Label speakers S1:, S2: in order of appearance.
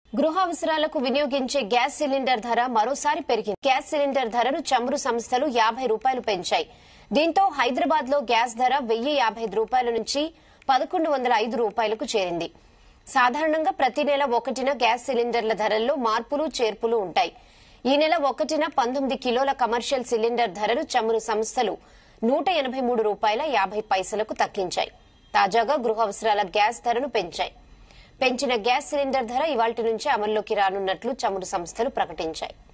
S1: గృహ అవసరాలకు వినియోగించే గ్యాస్ సిలిండర్ ధర మరోసారి పెరిగింది గ్యాస్ సిలిండర్ ధరను చమురు సంస్థలు యాభై రూపాయలు పెంచాయి దీంతో హైదరాబాద్ లో గ్యాస్ ధర వెయ్యి యాభై ఐదు రూపాయల నుంచి పదకొండు వందల ఐదు రూపాయలకు చేరింది సాధారణంగా ప్రతి నెల ఒకటిన గ్యాస్ సిలిండర్ల ధరల్లో మార్పులు చేర్పులు ఉంటాయి ఈ నెల ఒకటిన పంతొమ్మిది కిలోల కమర్షియల్ సిలిండర్ ధరను చమురు సంస్థలు నూట ఎనభై మూడు రూపాయల యాభై పైసలకు తగ్గించాయి తాజాగా గృహ అవసరాల గ్యాస్ ధరను పెంచాయి పెంచిన గ్యాస్ సిలిండర్ ధర ఇవాల్టి నుంచి అమల్లోకి రానున్నట్లు చమురు సంస్థలు ప్రకటించాయి